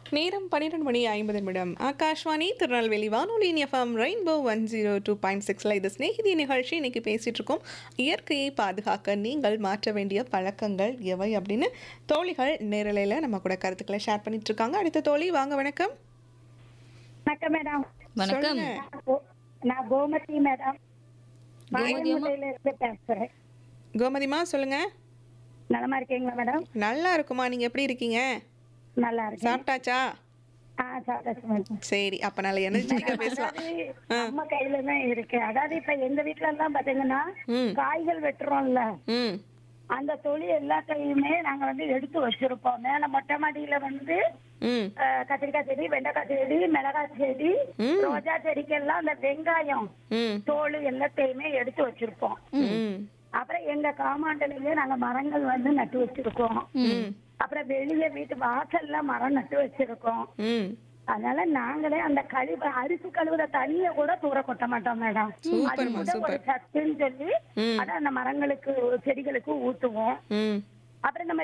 நேரம் பன்னிரெண்டு மணி ஐம்பது நிமிடம் ஆகாஷ்வாணி திருநெல்வேலி வானொலி FM rainbow one zero two point சிக்ஸில் இது ஸ்நேகிதி நிகழ்ச்சி இன்னைக்கு பேசிட்டு இருக்கோம் இயற்கையை பாதுகாக்க நீங்கள் மாற்ற வேண்டிய பழக்கங்கள் எவை அப்படின்னு தோழிகள் நேரலையில் நம்ம கூட கருத்துக்களை ஷேர் பண்ணிட்டு இருக்காங்க அடுத்த தோழி வாங்க வணக்கம் வணக்கம் மேடம் வணக்கம் சொல்லுங்க. நான் கோ- நான் கோமதி மேடம் பாளையங்கோட்டையில இருந்து பேசுறேன் கோமதிமா சொல்லுங்க நலமா இருக்கீங்களா மேடம் நல்லா இருக்குமா நீங்க எப்படி இருக்கீங்க நல்லா இருக்கேன் சாப்பிட்டாச்சா ஆ சாப்பிட்டாச்சு மேடம் சரி அப்ப நல்ல எனர்ஜிட்டிக்கா பேசலாம் அதாவது நம்ம கையில தான் இருக்கு அதாவது இப்ப எங்க வீட்ல எல்லாம் பாத்தீங்கன்னா ம் காய்கள் வெட்டுறோம்ல ம் அந்த தொழில் எல்லாத்தையுமே நாங்க வந்து எடுத்து வச்சிருப்போம் மேல மொட்டை மாடியில வந்து ம் அஹ், கத்திரிக்காய் செடி வெண்டைக்காய் செடி மிளகாய் செடி ம். ரோஜா செடிக்கெல்லாம் அந்த வெங்காயம் ம் தோல் எல்லாத்தையுமே எடுத்து வச்சிருப்போம் ம் அப்புறம் எங்க காமாண்டலையே நாங்க மரங்கள் வந்து நட்டு வச்சிருக்கோம் ம் அப்புறம் வெளியே வீட்டு வாசல்ல மரம் நட்டு வச்சிருக்கோம் ம் அதனால நாங்களே அந்த கழிவு அரிசி கழுவுற தண்ணிய கூட தூர கொட்ட மாட்டோம் மேடம் அது சூப்பர்மா, கூட ஒரு சூப்பர். சத்துன்னு சொல்லி ம். அத அந்த மரங்களுக்கு செடிகளுக்கு ஊத்துவோம் ம் அப்புறம் நம்ம